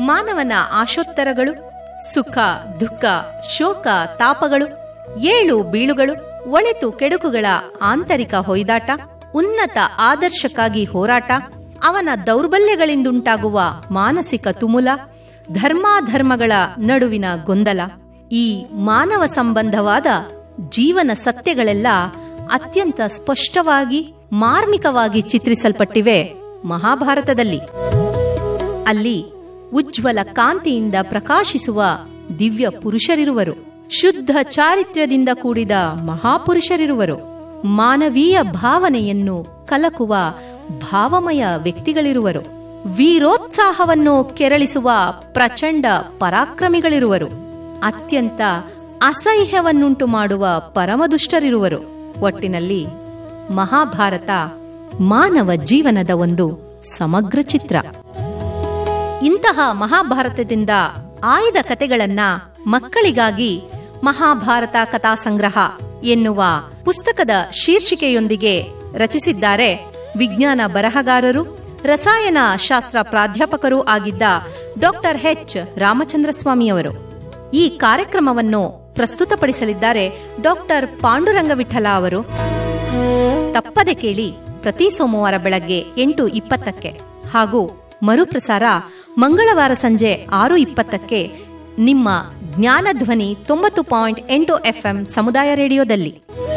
ಮಾನವನ ಆಶೋತ್ತರಗಳು ಸುಖ ದುಃಖ ಶೋಕ ತಾಪಗಳು ಏಳು ಬೀಳುಗಳು ಒಳಿತು ಕೆಡುಕುಗಳ ಆಂತರಿಕ ಹೊಯ್ದಾಟ ಉನ್ನತ ಆದರ್ಶಕ್ಕಾಗಿ ಹೋರಾಟ ಅವನ ದೌರ್ಬಲ್ಯಗಳಿಂದುಂಟಾಗುವ ಮಾನಸಿಕ ತುಮುಲ ಧರ್ಮಾಧರ್ಮಗಳ ನಡುವಿನ ಗೊಂದಲ ಈ ಮಾನವ ಸಂಬಂಧವಾದ ಜೀವನ ಸತ್ಯಗಳೆಲ್ಲ ಅತ್ಯಂತ ಸ್ಪಷ್ಟವಾಗಿ ಮಾರ್ಮಿಕವಾಗಿ ಚಿತ್ರಿಸಲ್ಪಟ್ಟಿವೆ ಮಹಾಭಾರತದಲ್ಲಿ ಅಲ್ಲಿ ಉಜ್ವಲ ಕಾಂತಿಯಿಂದ ಪ್ರಕಾಶಿಸುವ ದಿವ್ಯ ಪುರುಷರಿರುವರು ಶುದ್ಧ ಚಾರಿತ್ರ್ಯದಿಂದ ಕೂಡಿದ ಮಹಾಪುರುಷರಿರುವರು ಮಾನವೀಯ ಭಾವನೆಯನ್ನು ಕಲಕುವ ಭಾವಮಯ ವ್ಯಕ್ತಿಗಳಿರುವರು ವೀರೋತ್ಸಾಹವನ್ನು ಕೆರಳಿಸುವ ಪ್ರಚಂಡ ಪರಾಕ್ರಮಿಗಳಿರುವರು ಅತ್ಯಂತ ಅಸಹ್ಯವನ್ನುಂಟು ಮಾಡುವ ಪರಮದುಷ್ಟರಿರುವರು ಒಟ್ಟಿನಲ್ಲಿ ಮಹಾಭಾರತ ಮಾನವ ಜೀವನದ ಒಂದು ಸಮಗ್ರ ಚಿತ್ರ ಇಂತಹ ಮಹಾಭಾರತದಿಂದ ಆಯ್ದ ಕತೆಗಳನ್ನ ಮಕ್ಕಳಿಗಾಗಿ ಮಹಾಭಾರತ ಕಥಾಸಂಗ್ರಹ ಎನ್ನುವ ಪುಸ್ತಕದ ಶೀರ್ಷಿಕೆಯೊಂದಿಗೆ ರಚಿಸಿದ್ದಾರೆ ವಿಜ್ಞಾನ ಬರಹಗಾರರು ರಸಾಯನ ಶಾಸ್ತ್ರ ಪ್ರಾಧ್ಯಾಪಕರೂ ಆಗಿದ್ದ ಡಾಕ್ಟರ್ ಎಚ್ ರಾಮಚಂದ್ರ ಸ್ವಾಮಿಯವರು ಈ ಕಾರ್ಯಕ್ರಮವನ್ನು ಪ್ರಸ್ತುತಪಡಿಸಲಿದ್ದಾರೆ ಡಾಕ್ಟರ್ ಪಾಂಡುರಂಗ ವಿಠಲ ಅವರು ತಪ್ಪದೆ ಕೇಳಿ ಪ್ರತಿ ಸೋಮವಾರ ಬೆಳಗ್ಗೆ ಎಂಟು ಇಪ್ಪತ್ತಕ್ಕೆ ಹಾಗೂ ಮರುಪ್ರಸಾರ ಮಂಗಳವಾರ ಸಂಜೆ ಆರು ಇಪ್ಪತ್ತಕ್ಕೆ ನಿಮ್ಮ ಜ್ಞಾನಧ್ವನಿ ತೊಂಬತ್ತು ಪಾಯಿಂಟ್ ಎಂಟು ಎಫ್ಎಂ ಸಮುದಾಯ ರೇಡಿಯೋದಲ್ಲಿ